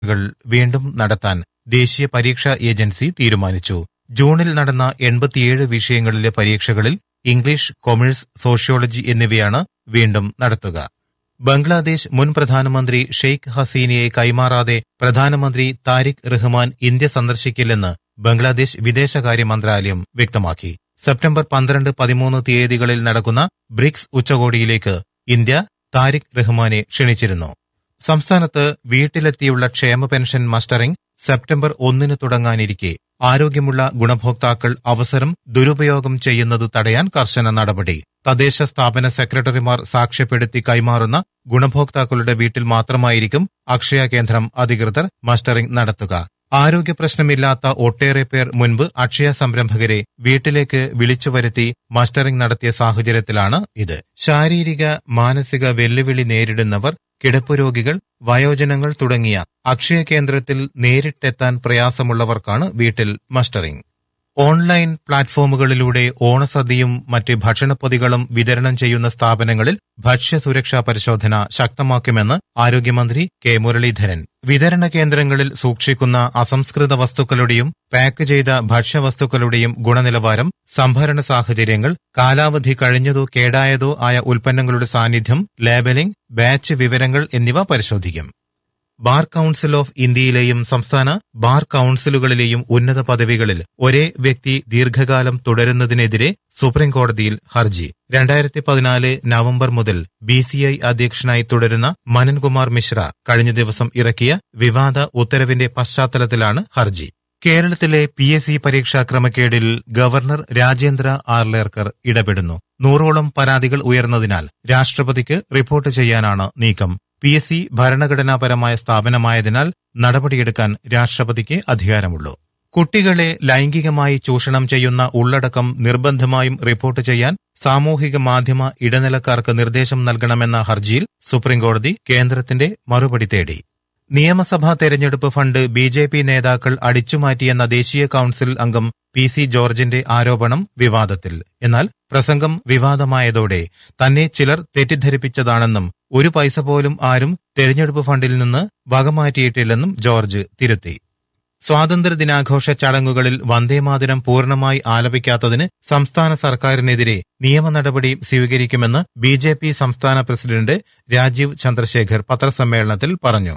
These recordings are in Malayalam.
കൾ വീണ്ടും നടത്താൻ ദേശീയ പരീക്ഷാ ഏജൻസി തീരുമാനിച്ചു ജൂണിൽ നടന്ന എൺപത്തിയേഴ് വിഷയങ്ങളിലെ പരീക്ഷകളിൽ ഇംഗ്ലീഷ് കൊമേഴ്സ് സോഷ്യോളജി എന്നിവയാണ് വീണ്ടും നടത്തുക ബംഗ്ലാദേശ് മുൻ പ്രധാനമന്ത്രി ഷെയ്ഖ് ഹസീനയെ കൈമാറാതെ പ്രധാനമന്ത്രി താരിഖ് റഹ്മാൻ ഇന്ത്യ സന്ദർശിക്കില്ലെന്ന് ബംഗ്ലാദേശ് വിദേശകാര്യ മന്ത്രാലയം വ്യക്തമാക്കി സെപ്റ്റംബർ പന്ത്രണ്ട് പതിമൂന്ന് തീയതികളിൽ നടക്കുന്ന ബ്രിക്സ് ഉച്ചകോടിയിലേക്ക് ഇന്ത്യ താരിഖ് റഹ്മാനെ ക്ഷണിച്ചിരുന്നു സംസ്ഥാനത്ത് വീട്ടിലെത്തിയുള്ള ക്ഷേമ പെൻഷൻ മസ്റ്ററിംഗ് സെപ്റ്റംബർ ഒന്നിന് തുടങ്ങാനിരിക്കെ ആരോഗ്യമുള്ള ഗുണഭോക്താക്കൾ അവസരം ദുരുപയോഗം ചെയ്യുന്നത് തടയാൻ കർശന നടപടി തദ്ദേശ സ്ഥാപന സെക്രട്ടറിമാർ സാക്ഷ്യപ്പെടുത്തി കൈമാറുന്ന ഗുണഭോക്താക്കളുടെ വീട്ടിൽ മാത്രമായിരിക്കും അക്ഷയ കേന്ദ്രം അധികൃതർ മസ്റ്ററിംഗ് നടത്തുക ആരോഗ്യ പ്രശ്നമില്ലാത്ത ഒട്ടേറെ പേർ മുൻപ് അക്ഷയ സംരംഭകരെ വീട്ടിലേക്ക് വിളിച്ചു വരുത്തി മസ്റ്ററിംഗ് നടത്തിയ സാഹചര്യത്തിലാണ് ഇത് ശാരീരിക മാനസിക വെല്ലുവിളി നേരിടുന്നവർ കിടപ്പ് രോഗികൾ വയോജനങ്ങൾ തുടങ്ങിയ അക്ഷയ കേന്ദ്രത്തിൽ നേരിട്ടെത്താൻ പ്രയാസമുള്ളവർക്കാണ് വീട്ടിൽ മസ്റ്ററിംഗ് ഓൺലൈൻ പ്ലാറ്റ്ഫോമുകളിലൂടെ ഓണസദ്യയും മറ്റ് ഭക്ഷണപ്പൊതികളും വിതരണം ചെയ്യുന്ന സ്ഥാപനങ്ങളിൽ ഭക്ഷ്യസുരക്ഷാ പരിശോധന ശക്തമാക്കുമെന്ന് ആരോഗ്യമന്ത്രി കെ മുരളീധരൻ വിതരണ കേന്ദ്രങ്ങളിൽ സൂക്ഷിക്കുന്ന അസംസ്കൃത വസ്തുക്കളുടെയും പാക്ക് ചെയ്ത ഭക്ഷ്യവസ്തുക്കളുടെയും ഗുണനിലവാരം സംഭരണ സാഹചര്യങ്ങൾ കാലാവധി കഴിഞ്ഞതോ കേടായതോ ആയ ഉൽപ്പന്നങ്ങളുടെ സാന്നിധ്യം ലേബലിംഗ് ബാച്ച് വിവരങ്ങൾ എന്നിവ പരിശോധിക്കും ബാർ കൌൺസിൽ ഓഫ് ഇന്ത്യയിലെയും സംസ്ഥാന ബാർ കൌൺസിലുകളിലെയും ഉന്നത പദവികളിൽ ഒരേ വ്യക്തി ദീർഘകാലം തുടരുന്നതിനെതിരെ സുപ്രീംകോടതിയിൽ ഹർജി രണ്ടായിരത്തി പതിനാല് നവംബർ മുതൽ ബി സി ഐ അധ്യക്ഷനായി തുടരുന്ന മനൻകുമാർ മിശ്ര കഴിഞ്ഞ ദിവസം ഇറക്കിയ വിവാദ ഉത്തരവിന്റെ പശ്ചാത്തലത്തിലാണ് ഹർജി കേരളത്തിലെ പി എസ് സി പരീക്ഷാ ക്രമക്കേടിൽ ഗവർണർ രാജേന്ദ്ര ആർലേർക്കർ ഇടപെടുന്നു നൂറോളം പരാതികൾ ഉയർന്നതിനാൽ രാഷ്ട്രപതിക്ക് റിപ്പോർട്ട് ചെയ്യാനാണ് നീക്കം പി എസ് സി ഭരണഘടനാപരമായ സ്ഥാപനമായതിനാൽ നടപടിയെടുക്കാൻ രാഷ്ട്രപതിക്ക് അധികാരമുള്ളൂ കുട്ടികളെ ലൈംഗികമായി ചൂഷണം ചെയ്യുന്ന ഉള്ളടക്കം നിർബന്ധമായും റിപ്പോർട്ട് ചെയ്യാൻ സാമൂഹിക മാധ്യമ ഇടനിലക്കാർക്ക് നിർദ്ദേശം നൽകണമെന്ന ഹർജിയിൽ സുപ്രീംകോടതി കേന്ദ്രത്തിന്റെ മറുപടി തേടി നിയമസഭാ തെരഞ്ഞെടുപ്പ് ഫണ്ട് ബി ജെ പി നേതാക്കൾ അടിച്ചുമാറ്റിയെന്ന ദേശീയ കൌൺസിൽ അംഗം പി സി ജോർജിന്റെ ആരോപണം വിവാദത്തിൽ എന്നാൽ പ്രസംഗം വിവാദമായതോടെ തന്നെ ചിലർ തെറ്റിദ്ധരിപ്പിച്ചതാണെന്നും ഒരു പൈസ പോലും ആരും തെരഞ്ഞെടുപ്പ് ഫണ്ടിൽ നിന്ന് വകമാറ്റിയിട്ടില്ലെന്നും ജോർജ് തിരുത്തി സ്വാതന്ത്ര്യ ദിനാഘോഷ ചടങ്ങുകളിൽ വന്ദേമാതരം പൂർണ്ണമായി ആലപിക്കാത്തതിന് സംസ്ഥാന സർക്കാരിനെതിരെ നിയമ നടപടി സ്വീകരിക്കുമെന്ന് ബി സംസ്ഥാന പ്രസിഡന്റ് രാജീവ് ചന്ദ്രശേഖർ പത്രസമ്മേളനത്തിൽ പറഞ്ഞു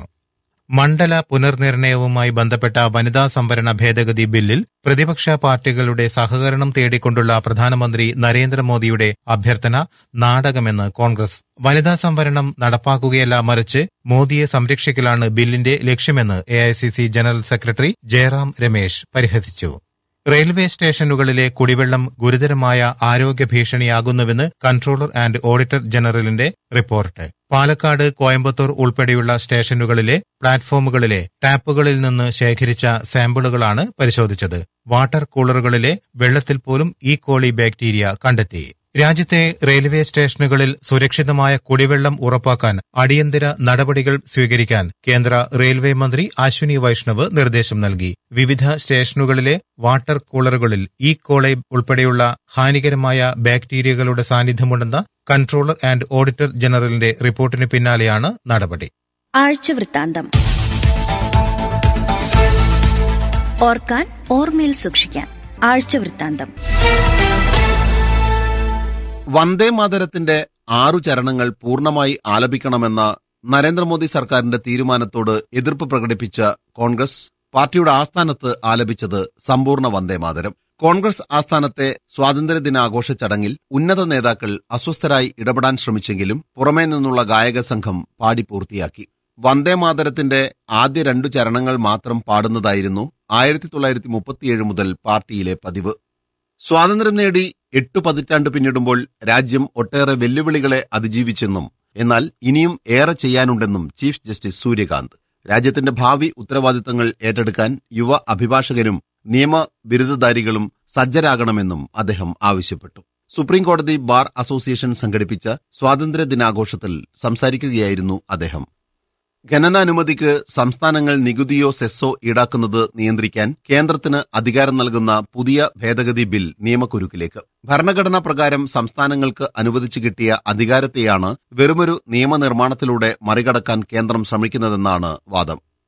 മണ്ഡല പുനർനിർണയവുമായി ബന്ധപ്പെട്ട വനിതാ സംവരണ ഭേദഗതി ബില്ലിൽ പ്രതിപക്ഷ പാർട്ടികളുടെ സഹകരണം തേടിക്കൊണ്ടുള്ള പ്രധാനമന്ത്രി നരേന്ദ്രമോദിയുടെ അഭ്യർത്ഥന നാടകമെന്ന് കോൺഗ്രസ് വനിതാ സംവരണം നടപ്പാക്കുകയല്ല മറിച്ച് മോദിയെ സംരക്ഷിക്കലാണ് ബില്ലിന്റെ ലക്ഷ്യമെന്ന് A general secretary Jairam Ramesh പരിഹസിച്ചു റെയിൽവേ സ്റ്റേഷനുകളിലെ കുടിവെള്ളം ഗുരുതരമായ ആരോഗ്യ ഭീഷണിയാകുന്നുവെന്ന് കൺട്രോളർ ആൻഡ് ഓഡിറ്റർ ജനറലിന്റെ റിപ്പോർട്ട് പാലക്കാട് കോയമ്പത്തൂർ ഉൾപ്പെടെയുള്ള സ്റ്റേഷനുകളിലെ പ്ലാറ്റ്ഫോമുകളിലെ ടാപ്പുകളിൽ നിന്ന് ശേഖരിച്ച സാമ്പിളുകളാണ് പരിശോധിച്ചത് വാട്ടർ കൂളറുകളിലെ വെള്ളത്തിൽ പോലും ഈ കോളി ബാക്ടീരിയ കണ്ടെത്തി രാജ്യത്തെ റെയിൽവേ സ്റ്റേഷനുകളിൽ സുരക്ഷിതമായ കുടിവെള്ളം ഉറപ്പാക്കാൻ അടിയന്തര നടപടികൾ സ്വീകരിക്കാൻ കേന്ദ്ര റെയിൽവേ മന്ത്രി അശ്വിനി വൈഷ്ണവ് നിർദ്ദേശം നൽകി വിവിധ സ്റ്റേഷനുകളിലെ വാട്ടർ കൂളറുകളിൽ ഈ കോളൈ ഉൾപ്പെടെയുള്ള ഹാനികരമായ ബാക്ടീരിയകളുടെ സാന്നിധ്യമുണ്ടെന്ന കൺട്രോളർ ആൻഡ് ഓഡിറ്റർ ജനറലിന്റെ റിപ്പോർട്ടിന് പിന്നാലെയാണ് നടപടി ആഴ്ചവൃത്താന്തം ഓർക്കാൻ ഓർമ്മയിൽ സൂക്ഷിക്കാൻ ആഴ്ചവൃത്താന്തം വന്ദേ മാതരത്തിന്റെ ആറു ചരണങ്ങൾ പൂർണ്ണമായി ആലപിക്കണമെന്ന നരേന്ദ്രമോദി സർക്കാരിന്റെ തീരുമാനത്തോട് എതിർപ്പ് പ്രകടിപ്പിച്ച കോൺഗ്രസ് പാർട്ടിയുടെ ആസ്ഥാനത്ത് ആലപിച്ചത് സമ്പൂർണ്ണ വന്ദേ മാതരം കോൺഗ്രസ് ആസ്ഥാനത്തെ സ്വാതന്ത്ര്യദിനാഘോഷ ചടങ്ങിൽ ഉന്നത നേതാക്കൾ അസ്വസ്ഥരായി ഇടപെടാൻ ശ്രമിച്ചെങ്കിലും പുറമേ നിന്നുള്ള ഗായക സംഘം പാടി പൂർത്തിയാക്കി വന്ദേ മാതരത്തിന്റെ ആദ്യ രണ്ടു ചരണങ്ങൾ മാത്രം പാടുന്നതായിരുന്നു ആയിരത്തി തൊള്ളായിരത്തി മുപ്പത്തിയേഴ് മുതൽ പാർട്ടിയിലെ പതിവ് സ്വാതന്ത്ര്യം നേടി എട്ടു പതിറ്റാണ്ട് പിന്നിടുമ്പോൾ രാജ്യം ഒട്ടേറെ വെല്ലുവിളികളെ അതിജീവിച്ചെന്നും എന്നാൽ ഇനിയും ഏറെ ചെയ്യാനുണ്ടെന്നും ചീഫ് ജസ്റ്റിസ് സൂര്യകാന്ത് രാജ്യത്തിന്റെ ഭാവി ഉത്തരവാദിത്തങ്ങൾ ഏറ്റെടുക്കാൻ യുവ അഭിഭാഷകരും നിയമ ബിരുദധാരികളും സജ്ജരാകണമെന്നും അദ്ദേഹം ആവശ്യപ്പെട്ടു സുപ്രീംകോടതി ബാർ അസോസിയേഷൻ സംഘടിപ്പിച്ച സ്വാതന്ത്ര്യ ദിനാഘോഷത്തിൽ സംസാരിക്കുകയായിരുന്നു അദ്ദേഹം ഖനനാനുമതിക്ക് സംസ്ഥാനങ്ങൾ നികുതിയോ സെസ്സോ ഈടാക്കുന്നത് നിയന്ത്രിക്കാൻ കേന്ദ്രത്തിന് അധികാരം നൽകുന്ന പുതിയ ഭേദഗതി ബിൽ നിയമക്കുരുക്കിലേക്ക് ഭരണഘടനാ പ്രകാരം സംസ്ഥാനങ്ങൾക്ക് അനുവദിച്ചു കിട്ടിയ അധികാരത്തെയാണ് വെറുമൊരു നിയമനിർമ്മാണത്തിലൂടെ മറികടക്കാൻ കേന്ദ്രം ശ്രമിക്കുന്നതെന്നാണ് വാദം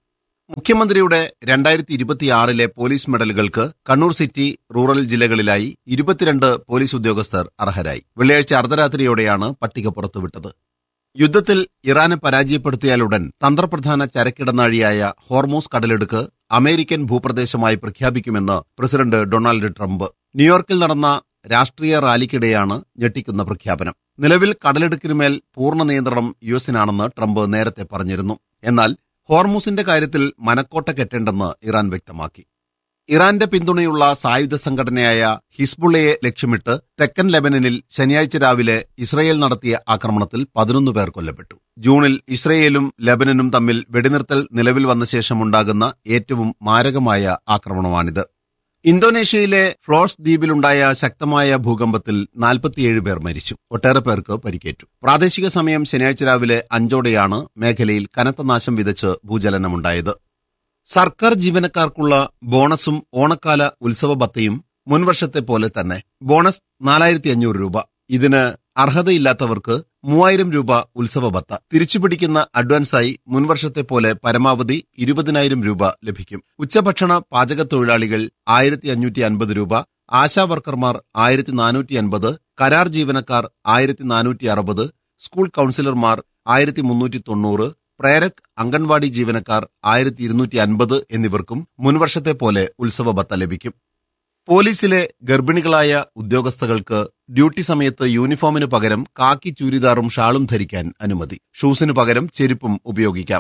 മുഖ്യമന്ത്രിയുടെ രണ്ടായിരത്തി ഇരുപത്തിയാറിലെ പോലീസ് മെഡലുകൾക്ക് കണ്ണൂർ സിറ്റി റൂറൽ ജില്ലകളിലായി ഇരുപത്തിരണ്ട് പോലീസ് ഉദ്യോഗസ്ഥർ അർഹരായി വെള്ളിയാഴ്ച അർദ്ധരാത്രിയോടെയാണ് പട്ടിക പുറത്തുവിട്ടത് യുദ്ധത്തിൽ ഇറാനെ പരാജയപ്പെടുത്തിയാലുടൻ തന്ത്രപ്രധാന ചരക്കിടനാഴിയായ ഹോർമോസ് കടലെടുക്ക് അമേരിക്കൻ ഭൂപ്രദേശമായി പ്രഖ്യാപിക്കുമെന്ന് പ്രസിഡന്റ് ഡൊണാൾഡ് ട്രംപ് ന്യൂയോർക്കിൽ നടന്ന രാഷ്ട്രീയ റാലിക്കിടെയാണ് ഞെട്ടിക്കുന്ന പ്രഖ്യാപനം നിലവിൽ കടലെടുക്കിനുമേൽ പൂർണ്ണ നിയന്ത്രണം യുഎസിനാണെന്ന് ട്രംപ് നേരത്തെ പറഞ്ഞിരുന്നു എന്നാൽ ഹോർമൂസിന്റെ കാര്യത്തിൽ മനക്കോട്ട കെട്ടേണ്ടെന്ന് ഇറാൻ വ്യക്തമാക്കി ഇറാന്റെ പിന്തുണയുള്ള സായുധ സംഘടനയായ ഹിസ്ബുള്ളയെ ലക്ഷ്യമിട്ട് തെക്കൻ ലെബനനിൽ ശനിയാഴ്ച രാവിലെ ഇസ്രയേൽ നടത്തിയ ആക്രമണത്തിൽ പതിനൊന്ന് പേർ കൊല്ലപ്പെട്ടു ജൂണിൽ ഇസ്രയേലും ലെബനനും തമ്മിൽ വെടിനിർത്തൽ നിലവിൽ വന്ന ശേഷമുണ്ടാകുന്ന ഏറ്റവും മാരകമായ ആക്രമണമാണിത് ഇന്തോനേഷ്യയിലെ ഫ്ലോസ് ദ്വീപിലുണ്ടായ ശക്തമായ ഭൂകമ്പത്തിൽ നാൽപ്പത്തിയേഴ് പേർ മരിച്ചു ഒട്ടേറെ പേർക്ക് പരിക്കേറ്റു പ്രാദേശിക സമയം ശനിയാഴ്ച രാവിലെ അഞ്ചോടെയാണ് മേഖലയിൽ കനത്ത നാശം വിതച്ച് ഭൂചലനമുണ്ടായത് സർക്കാർ ജീവനക്കാർക്കുള്ള ബോണസും ഓണക്കാല ഉത്സവ ബത്തയും മുൻവർഷത്തെ പോലെ തന്നെ ബോണസ് നാലായിരത്തി അഞ്ഞൂറ് രൂപ ഇതിന് അർഹതയില്ലാത്തവർക്ക് മൂവായിരം രൂപ ഉത്സവ ബത്ത തിരിച്ചുപിടിക്കുന്ന അഡ്വാൻസായി മുൻവർഷത്തെ പോലെ പരമാവധി ഇരുപതിനായിരം രൂപ ലഭിക്കും ഉച്ചഭക്ഷണ പാചക തൊഴിലാളികൾ ആയിരത്തി അഞ്ഞൂറ്റി അൻപത് രൂപ ആശാ വർക്കർമാർ ആയിരത്തി നാനൂറ്റി അൻപത് കരാർ ജീവനക്കാർ ആയിരത്തി നാനൂറ്റി അറുപത് സ്കൂൾ കൌൺസിലർമാർ ആയിരത്തി മുന്നൂറ്റി തൊണ്ണൂറ് പ്രേരക് അംഗൻവാടി ജീവനക്കാർ ആയിരത്തി ഇരുന്നൂറ്റി അൻപത് എന്നിവർക്കും മുൻവർഷത്തെ പോലെ ഉത്സവ ബത്ത ലഭിക്കും പോലീസിലെ ഗർഭിണികളായ ഉദ്യോഗസ്ഥകൾക്ക് ഡ്യൂട്ടി സമയത്ത് യൂണിഫോമിന് പകരം കാക്കി ചൂരിദാറും ഷാളും ധരിക്കാൻ അനുമതി ഷൂസിനു പകരം ചെരുപ്പും ഉപയോഗിക്കാം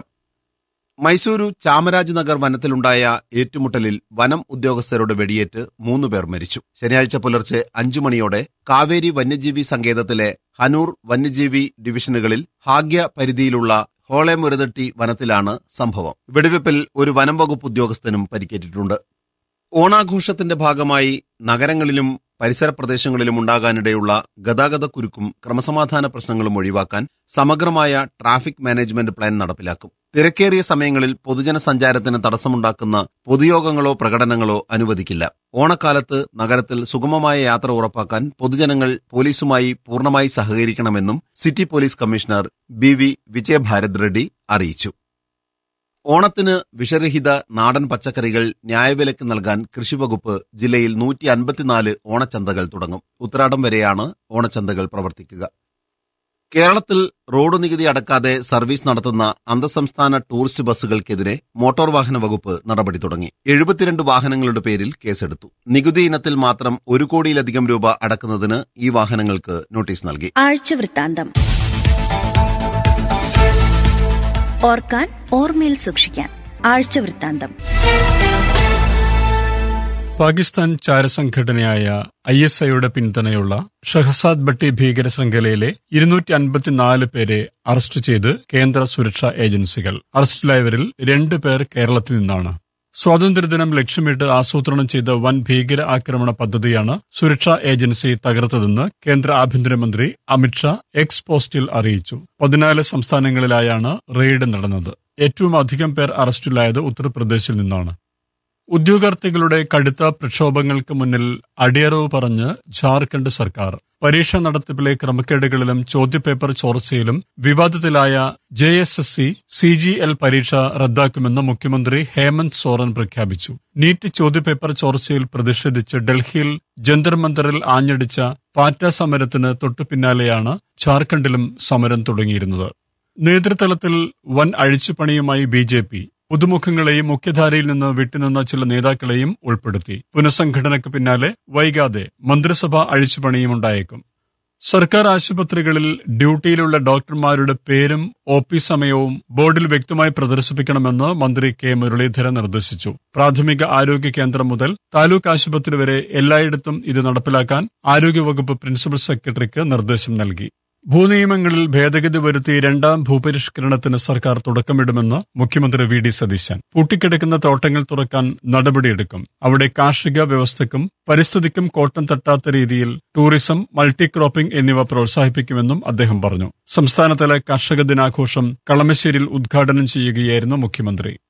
മൈസൂരു ചാമരാജ് നഗർ വനത്തിലുണ്ടായ ഏറ്റുമുട്ടലിൽ വനം ഉദ്യോഗസ്ഥരുടെ വെടിയേറ്റ് മൂന്ന് പേർ മരിച്ചു ശനിയാഴ്ച പുലർച്ചെ അഞ്ചു മണിയോടെ കാവേരി വന്യജീവി സങ്കേതത്തിലെ ഹനൂർ വന്യജീവി ഡിവിഷനുകളിൽ ഭാഗ്യ പരിധിയിലുള്ള ഹോളെമുരതട്ടി വനത്തിലാണ് സംഭവം വെടിവെപ്പിൽ ഒരു വനം വകുപ്പ് ഉദ്യോഗസ്ഥനും പരിക്കേറ്റിട്ടുണ്ട് ഓണാഘോഷത്തിന്റെ ഭാഗമായി നഗരങ്ങളിലും പരിസര പ്രദേശങ്ങളിലും ഉണ്ടാകാനിടയുള്ള ഗതാഗത കുരുക്കും ക്രമസമാധാന പ്രശ്നങ്ങളും ഒഴിവാക്കാൻ സമഗ്രമായ ട്രാഫിക് മാനേജ്മെന്റ് പ്ലാൻ നടപ്പിലാക്കും തിരക്കേറിയ സമയങ്ങളിൽ പൊതുജന സഞ്ചാരത്തിന് തടസ്സമുണ്ടാക്കുന്ന പൊതുയോഗങ്ങളോ പ്രകടനങ്ങളോ അനുവദിക്കില്ല ഓണക്കാലത്ത് നഗരത്തിൽ സുഗമമായ യാത്ര ഉറപ്പാക്കാൻ പൊതുജനങ്ങൾ പോലീസുമായി പൂർണ്ണമായി സഹകരിക്കണമെന്നും city police commissioner B V Vijayabharat Reddy അറിയിച്ചു ഓണത്തിന് വിഷരഹിത നാടൻ പച്ചക്കറികൾ ന്യായവിലയ്ക്ക് നൽകാൻ കൃഷിവകുപ്പ് ജില്ലയിൽ നൂറ്റി അൻപത്തിനാല് ഓണച്ചന്തകൾ തുടങ്ങും ഉത്രാടം വരെയാണ് ഓണച്ചന്തകൾ പ്രവർത്തിക്കുക കേരളത്തിൽ റോഡ് നികുതി അടക്കാതെ സർവീസ് നടത്തുന്ന അന്തർസംസ്ഥാന ടൂറിസ്റ്റ് ബസ്സുകൾക്കെതിരെ മോട്ടോർ വാഹന വകുപ്പ് നടപടി തുടങ്ങി എഴുപത്തിരണ്ട് വാഹനങ്ങളുടെ പേരിൽ കേസെടുത്തു നികുതി ഇനത്തിൽ മാത്രം ഒരു കോടിയിലധികം രൂപ അടക്കുന്നതിന് ഈ വാഹനങ്ങൾക്ക് നോട്ടീസ് നൽകി ആഴ്ചവൃത്താന്തം ഓർക്കാൻ ഓർമ്മയിൽ സൂക്ഷിക്കാൻ ആഴ്ചവൃത്താന്തം പാകിസ്ഥാൻ ചാരസംഘടനയായ ഐ എസ് ഐയുടെ പിന്തുണയുള്ള ഷഹസാദ് ഭട്ടി ഭീകര ശൃംഖലയിലെ ഇരുന്നൂറ്റി അൻപത്തിനാല് പേരെ അറസ്റ്റ് ചെയ്ത് കേന്ദ്ര സുരക്ഷാ ഏജൻസികൾ അറസ്റ്റിലായവരിൽ രണ്ട് പേർ കേരളത്തിൽ നിന്നാണ് സ്വാതന്ത്ര്യദിനം ലക്ഷ്യമിട്ട് ആസൂത്രണം ചെയ്ത വൻ ഭീകര ആക്രമണ പദ്ധതിയാണ് സുരക്ഷാ ഏജൻസി തകർത്തതെന്ന് കേന്ദ്ര ആഭ്യന്തരമന്ത്രി അമിത്ഷാ എക്സ് പോസ്റ്റിൽ അറിയിച്ചു പതിനാല് സംസ്ഥാനങ്ങളിലായാണ് റെയ്ഡ് നടന്നത് ഏറ്റവും അധികം പേർ അറസ്റ്റിലായത് ഉത്തർപ്രദേശിൽ നിന്നാണ് ഉദ്യോഗാർത്ഥികളുടെ കടുത്ത പ്രക്ഷോഭങ്ങൾക്ക് മുന്നിൽ അടിയറവ് പറഞ്ഞ് ജാർഖണ്ഡ് സർക്കാർ പരീക്ഷ നടത്തിപ്പിലെ ക്രമക്കേടുകളിലും ചോദ്യപേപ്പർ ചോർച്ചയിലും വിവാദത്തിലായ J S S C C G L പരീക്ഷ റദ്ദാക്കുമെന്ന് മുഖ്യമന്ത്രി ഹേമന്ത് സോറൻ പ്രഖ്യാപിച്ചു നീറ്റ് ചോദ്യപേപ്പർ ചോർച്ചയിൽ പ്രതിഷേധിച്ച് ഡൽഹിയിൽ ജന്തർ മന്ദറിൽ ആഞ്ഞടിച്ച പാറ്റ സമരത്തിന് തൊട്ടുപിന്നാലെയാണ് ജാർഖണ്ഡിലും സമരം തുടങ്ങിയിരുന്നത് നേതൃതലത്തിൽ വൻ അഴിച്ചുപണിയുമായി ബി ജെ പി പുതുമുഖങ്ങളെയും മുഖ്യധാരയിൽ നിന്ന് വിട്ടുനിന്ന ചില നേതാക്കളെയും ഉൾപ്പെടുത്തി പുനഃസംഘടനയ്ക്ക് പിന്നാലെ വൈകാതെ മന്ത്രിസഭ അഴിച്ചുപണിയും ഉണ്ടായേക്കും സർക്കാർ ആശുപത്രികളിൽ ഡ്യൂട്ടിയിലുള്ള ഡോക്ടർമാരുടെ പേരും ഒ പി സമയവും ബോർഡിൽ വ്യക്തമായി പ്രദർശിപ്പിക്കണമെന്ന് മന്ത്രി കെ മുരളീധരൻ നിർദ്ദേശിച്ചു പ്രാഥമിക ആരോഗ്യ കേന്ദ്രം മുതൽ താലൂക്ക് ആശുപത്രി വരെ എല്ലായിടത്തും ഇത് നടപ്പിലാക്കാൻ ആരോഗ്യവകുപ്പ് പ്രിൻസിപ്പൽ സെക്രട്ടറിക്ക് നിർദ്ദേശം നൽകി ഭൂനിയമങ്ങളിൽ ഭേദഗതി വരുത്തി രണ്ടാം ഭൂപരിഷ്കരണത്തിന് സർക്കാർ തുടക്കമിടുമെന്ന് മുഖ്യമന്ത്രി വി ഡി സതീശൻ പൂട്ടിക്കിടക്കുന്ന തോട്ടങ്ങൾ തുറക്കാൻ നടപടിയെടുക്കും അവിടെ കാർഷിക വ്യവസ്ഥയ്ക്കും പരിസ്ഥിതിക്കും കോട്ടം തട്ടാത്ത രീതിയിൽ ടൂറിസം മൾട്ടി ക്രോപ്പിംഗ് എന്നിവ പ്രോത്സാഹിപ്പിക്കുമെന്നും അദ്ദേഹം പറഞ്ഞു സംസ്ഥാനതല കർഷക ദിനാഘോഷം കളമശ്ശേരിയിൽ ഉദ്ഘാടനം ചെയ്യുകയായിരുന്നു മുഖ്യമന്ത്രി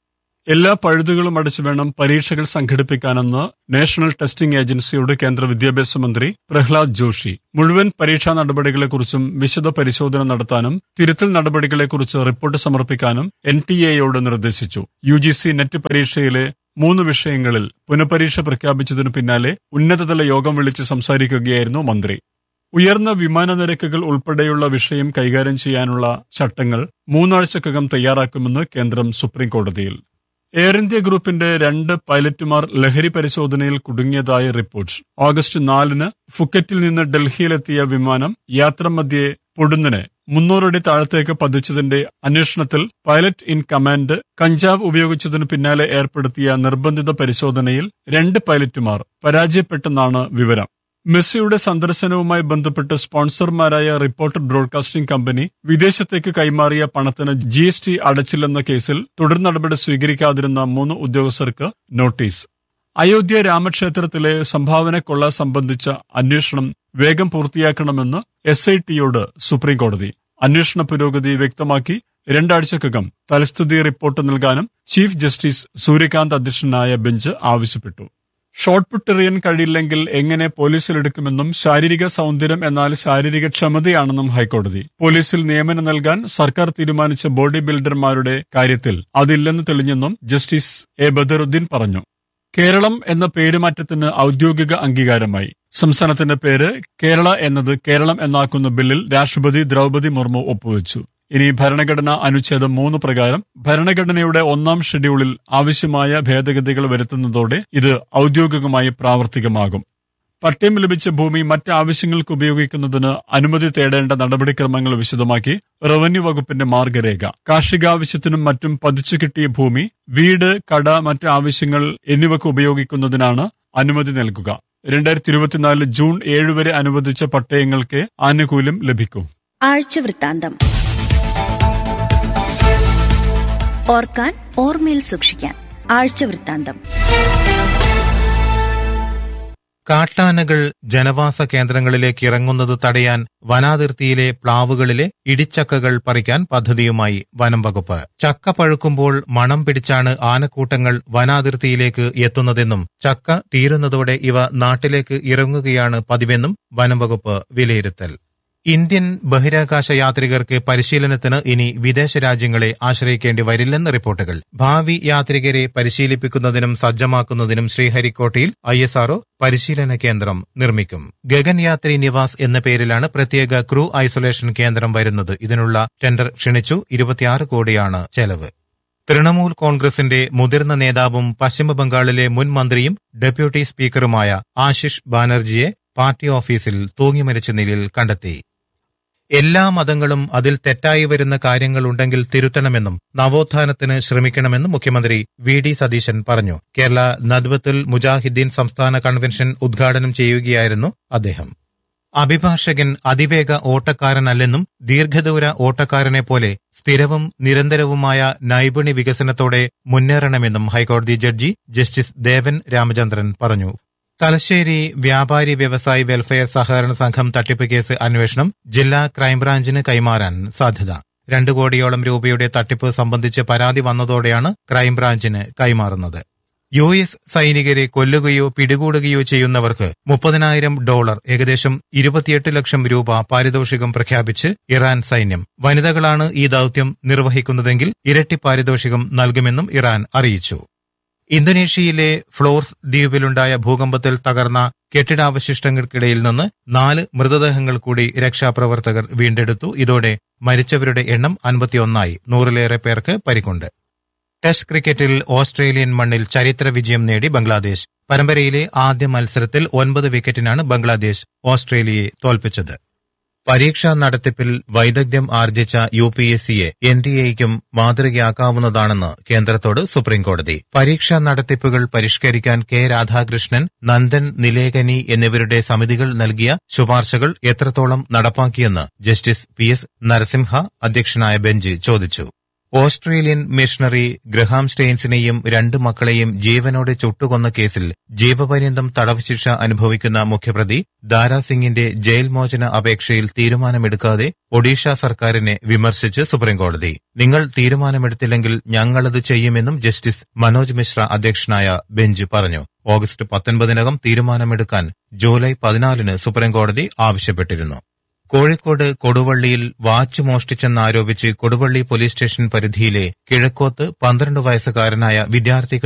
എല്ലാ പഴുതുകളും അടച്ചു വേണം പരീക്ഷകൾ സംഘടിപ്പിക്കാനെന്ന് നാഷണൽ ടെസ്റ്റിംഗ് ഏജൻസിയോട് കേന്ദ്ര വിദ്യാഭ്യാസ മന്ത്രി പ്രഹ്ലാദ് ജോഷി മുഴുവൻ പരീക്ഷാ നടപടികളെക്കുറിച്ചും വിശദ പരിശോധന നടത്താനും തിരുത്തൽ നടപടികളെക്കുറിച്ച് റിപ്പോർട്ട് സമർപ്പിക്കാനും എൻ ടി എയോട് നിർദ്ദേശിച്ചു യു ജി സി നെറ്റ് പരീക്ഷയിലെ മൂന്ന് വിഷയങ്ങളിൽ പുനഃപരീക്ഷ പ്രഖ്യാപിച്ചതിനു പിന്നാലെ ഉന്നതതല യോഗം വിളിച്ച് സംസാരിക്കുകയായിരുന്നു മന്ത്രി ഉയർന്ന വിമാന നിരക്കുകൾ ഉൾപ്പെടെയുള്ള വിഷയം കൈകാര്യം ചെയ്യാനുള്ള ചട്ടങ്ങൾ മൂന്നാഴ്ചക്കകം തയ്യാറാക്കുമെന്ന് കേന്ദ്രം സുപ്രീം കോടതിയിൽ എയർ ഇന്ത്യ ഗ്രൂപ്പിന്റെ രണ്ട് പൈലറ്റുമാർ ലഹരി പരിശോധനയിൽ കുടുങ്ങിയതായി റിപ്പോർട്ട് ഓഗസ്റ്റ് നാലിന് ഫുക്കറ്റിൽ നിന്ന് ഡൽഹിയിലെത്തിയ വിമാനം യാത്രമധ്യേ പൊടുന്നനെ മുന്നൂറടി താഴത്തേക്ക് പതിച്ചതിന്റെ അന്വേഷണത്തിൽ പൈലറ്റ് ഇൻ കമാൻഡ് കഞ്ചാവ് ഉപയോഗിച്ചതിനു പിന്നാലെ ഏർപ്പെടുത്തിയ നിർബന്ധിത പരിശോധനയിൽ രണ്ട് പൈലറ്റുമാർ പരാജയപ്പെട്ടെന്നാണ് വിവരം മെസ്സിയുടെ സന്ദർശനവുമായി ബന്ധപ്പെട്ട് സ്പോൺസർമാരായ റിപ്പോർട്ടർ ബ്രോഡ്കാസ്റ്റിംഗ് കമ്പനി വിദേശത്തേക്ക് കൈമാറിയ പണത്തിന് ജി എസ് ടി അടച്ചില്ലെന്ന കേസിൽ തുടർ നടപടി സ്വീകരിക്കാതിരുന്ന മൂന്ന് ഉദ്യോഗസ്ഥർക്ക് നോട്ടീസ് അയോധ്യ രാമക്ഷേത്രത്തിലെ സംഭാവന കൊള്ള സംബന്ധിച്ച അന്വേഷണം വേഗം പൂർത്തിയാക്കണമെന്ന് എസ് ഐ ടിയോട് സുപ്രീംകോടതി അന്വേഷണ പുരോഗതി വ്യക്തമാക്കി രണ്ടാഴ്ചക്കകം തലസ്ഥിതി റിപ്പോർട്ട് നൽകാനും ചീഫ് ജസ്റ്റിസ് സൂര്യകാന്ത് അധ്യക്ഷനായ ബെഞ്ച് ആവശ്യപ്പെട്ടു ഷോട്ട് പുട്ട് എറിയാൻ കഴിയില്ലെങ്കിൽ എങ്ങനെ പോലീസിലെടുക്കുമെന്നും ശാരീരിക സൗന്ദര്യം എന്നാൽ ശാരീരിക ക്ഷമതയാണെന്നും ഹൈക്കോടതി പോലീസിൽ നിയമനം നൽകാൻ സർക്കാർ തീരുമാനിച്ച ബോഡി ബിൽഡർമാരുടെ കാര്യത്തിൽ അതില്ലെന്ന് തെളിഞ്ഞെന്നും ജസ്റ്റിസ് എ ബദറുദ്ദീൻ പറഞ്ഞു കേരളം എന്ന പേരുമാറ്റത്തിന് ഔദ്യോഗിക അംഗീകാരമായി സംസ്ഥാനത്തിന്റെ പേര് കേരള എന്നത് കേരളം എന്നാക്കുന്ന ബില്ലിൽ രാഷ്ട്രപതി ദ്രൗപദി മുർമു ഒപ്പുവെച്ചു ഇനി ഭരണഘടനാ അനുച്ഛേദം മൂന്ന് പ്രകാരം ഭരണഘടനയുടെ ഒന്നാം ഷെഡ്യൂളിൽ ആവശ്യമായ ഭേദഗതികൾ വരുത്തുന്നതോടെ ഇത് ഔദ്യോഗികമായി പ്രാവർത്തികമാകും പട്ടയം ലഭിച്ച ഭൂമി മറ്റ് ആവശ്യങ്ങൾക്ക് ഉപയോഗിക്കുന്നതിന് അനുമതി തേടേണ്ട നടപടിക്രമങ്ങൾ വിശദമാക്കി റവന്യൂ വകുപ്പിന്റെ മാർഗരേഖ കാർഷികാവശ്യത്തിനും മറ്റും പതിച്ചു കിട്ടിയ ഭൂമി വീട് കട മറ്റ് ആവശ്യങ്ങൾ എന്നിവയ്ക്ക് ഉപയോഗിക്കുന്നതിനാണ് അനുമതി നൽകുക രണ്ടായിരത്തി ഇരുപത്തിനാല് ജൂൺ ഏഴ് വരെ അനുവദിച്ച പട്ടയങ്ങൾക്ക് ആനുകൂല്യം ലഭിക്കും ആഴ്ച വൃത്താന്തം ഓർക്കാൻ ഓർമ്മയിൽ സൂക്ഷിക്കാൻ ആഴ്ച വൃത്താന്തം കാട്ടാനകൾ ജനവാസ കേന്ദ്രങ്ങളിലേക്ക് ഇറങ്ങുന്നത് തടയാൻ വനാതിർത്തിയിലെ പ്ലാവുകളിലെ ഇടിച്ചക്കകൾ പറിക്കാൻ പദ്ധതിയുമായി വനം വകുപ്പ് ചക്ക പഴുക്കുമ്പോൾ മണം പിടിച്ചാണ് ആനക്കൂട്ടങ്ങൾ വനാതിർത്തിയിലേക്ക് എത്തുന്നതെന്നും ചക്ക തീരുന്നതോടെ ഇവ നാട്ടിലേക്ക് ഇറങ്ങുകയാണ് പതിവെന്നും വനം വകുപ്പ് വിലയിരുത്തൽ ഇന്ത്യൻ ബഹിരാകാശ യാത്രികർക്ക് പരിശീലനത്തിന് ഇനി വിദേശ രാജ്യങ്ങളെ ആശ്രയിക്കേണ്ടി വരില്ലെന്ന് റിപ്പോർട്ടുകൾ ഭാവി യാത്രികരെ പരിശീലിപ്പിക്കുന്നതിനും സജ്ജമാക്കുന്നതിനും ശ്രീഹരിക്കോട്ടയിൽ ഐ എസ് ആർഒ പരിശീലന കേന്ദ്രം നിർമ്മിക്കും ഗഗൻയാത്രി നിവാസ് എന്ന പേരിലാണ് പ്രത്യേക ക്രൂ ഐസൊലേഷൻ കേന്ദ്രം വരുന്നത് ഇതിനുള്ള ടെൻഡർ ക്ഷണിച്ചു ഇരുപത്തിയാറ് കോടിയാണ് ചെലവ് തൃണമൂൽ കോൺഗ്രസിന്റെ മുതിർന്ന നേതാവും പശ്ചിമബംഗാളിലെ മുൻ മന്ത്രിയും ഡെപ്യൂട്ടി സ്പീക്കറുമായ ആശിഷ് ബാനർജിയെ പാർട്ടി ഓഫീസിൽ തൂങ്ങിമരിച്ച നിലയിൽ കണ്ടെത്തി എല്ലാ മതങ്ങളും അതിൽ തെറ്റായി വരുന്ന കാര്യങ്ങളുണ്ടെങ്കിൽ തിരുത്തണമെന്നും നവോത്ഥാനത്തിന് ശ്രമിക്കണമെന്നും മുഖ്യമന്ത്രി വി ഡി സതീശൻ പറഞ്ഞു കേരള നദ്വത്തുൽ മുജാഹിദ്ദീൻ സംസ്ഥാന കൺവെൻഷൻ ഉദ്ഘാടനം ചെയ്യുകയായിരുന്നു അദ്ദേഹം അഭിഭാഷകൻ അതിവേഗ ഓട്ടക്കാരനല്ലെന്നും ദീർഘദൂര ഓട്ടക്കാരനെ പോലെ സ്ഥിരവും നിരന്തരവുമായ നൈപുണ്യ വികസനത്തോടെ മുന്നേറണമെന്നും ഹൈക്കോടതി ജഡ്ജി ജസ്റ്റിസ് ദേവൻ രാമചന്ദ്രൻ പറഞ്ഞു തലശ്ശേരി വ്യാപാരി വ്യവസായി വെൽഫെയർ സഹകരണ സംഘം തട്ടിപ്പ് കേസ് അന്വേഷണം ജില്ലാ ക്രൈംബ്രാഞ്ചിന് കൈമാറാൻ സാധ്യത രണ്ടു കോടിയോളം രൂപയുടെ തട്ടിപ്പ് സംബന്ധിച്ച് പരാതി വന്നതോടെയാണ് ക്രൈംബ്രാഞ്ചിന് കൈമാറുന്നത് യു എസ് സൈനികരെ കൊല്ലുകയോ പിടികൂടുകയോ ചെയ്യുന്നവർക്ക് മുപ്പതിനായിരം ഡോളർ ഏകദേശം ഇരുപത്തിയെട്ട് ലക്ഷം രൂപ പാരിതോഷികം പ്രഖ്യാപിച്ച് ഇറാൻ സൈന്യം വനിതകളാണ് ഈ ദൌത്യം നിർവഹിക്കുന്നതെങ്കിൽ ഇരട്ടി പാരിതോഷികം നൽകുമെന്നും ഇറാൻ അറിയിച്ചു ഇന്തോനേഷ്യയിലെ ഫ്ലോർസ് ദ്വീപിലുണ്ടായ ഭൂകമ്പത്തിൽ തകർന്ന കെട്ടിടാവശിഷ്ടങ്ങൾക്കിടയിൽ നിന്ന് നാല് മൃതദേഹങ്ങൾ കൂടി രക്ഷാപ്രവർത്തകർ വീണ്ടെടുത്തു ഇതോടെ മരിച്ചവരുടെ എണ്ണം അൻപത്തിയൊന്നായി നൂറിലേറെ പേർക്ക് പരിക്കുണ്ട് ടെസ്റ്റ് ക്രിക്കറ്റിൽ ഓസ്ട്രേലിയൻ മണ്ണിൽ ചരിത്ര വിജയം നേടി ബംഗ്ലാദേശ് പരമ്പരയിലെ ആദ്യ മത്സരത്തിൽ ഒൻപത് വിക്കറ്റിനാണ് ബംഗ്ലാദേശ് ഓസ്ട്രേലിയയെ തോൽപ്പിച്ചത് പരീക്ഷാ നടത്തിപ്പിൽ വൈദഗ്ധ്യം ആർജിച്ച യു പി എസ് സിയെ എൻ ഡി എയ്ക്കും മാതൃകയാക്കാവുന്നതാണെന്ന് കേന്ദ്രത്തോട് സുപ്രീംകോടതി പരീക്ഷാ നടത്തിപ്പുകൾ പരിഷ്കരിക്കാൻ കെ രാധാകൃഷ്ണൻ നന്ദൻ നിലേകനി എന്നിവരുടെ സമിതികൾ നൽകിയ ശുപാർശകൾ എത്രത്തോളം നടപ്പാക്കിയെന്ന് ജസ്റ്റിസ് പി എസ് നരസിംഹ അധ്യക്ഷനായ ബെഞ്ച് ചോദിച്ചു ഓസ്ട്രേലിയൻ മിഷണറി ഗ്രഹാം സ്റ്റെയിൻസിനെയും രണ്ട് മക്കളെയും ജീവനോടെ ചുട്ടുകൊന്ന കേസിൽ ജീവപര്യന്തം തടവ് ശിക്ഷ അനുഭവിക്കുന്ന മുഖ്യപ്രതി ദാരാ സിംഗിന്റെ ജയിൽ മോചന അപേക്ഷയിൽ തീരുമാനമെടുക്കാതെ ഒഡീഷ സർക്കാരിനെ വിമർശിച്ച് സുപ്രീംകോടതി നിങ്ങൾ തീരുമാനമെടുത്തില്ലെങ്കിൽ ഞങ്ങളത് ചെയ്യുമെന്നും ജസ്റ്റിസ് മനോജ് മിശ്ര അധ്യക്ഷനായ ബെഞ്ച് പറഞ്ഞു ഓഗസ്റ്റ് പത്തൊൻപതിനകം തീരുമാനമെടുക്കാൻ ജൂലൈ പതിനാലിന് സുപ്രീംകോടതി ആവശ്യപ്പെട്ടിരുന്നു കോഴിക്കോട് കൊടുവള്ളിയിൽ വാച്ച് മോഷ്ടിച്ചെന്നാരോപിച്ച് കൊടുവള്ളി പോലീസ് സ്റ്റേഷൻ പരിധിയിലെ കിഴക്കോത്ത് പന്ത്രണ്ട് വയസ്സുകാരനായ വിദ്യാർത്ഥിക്ക്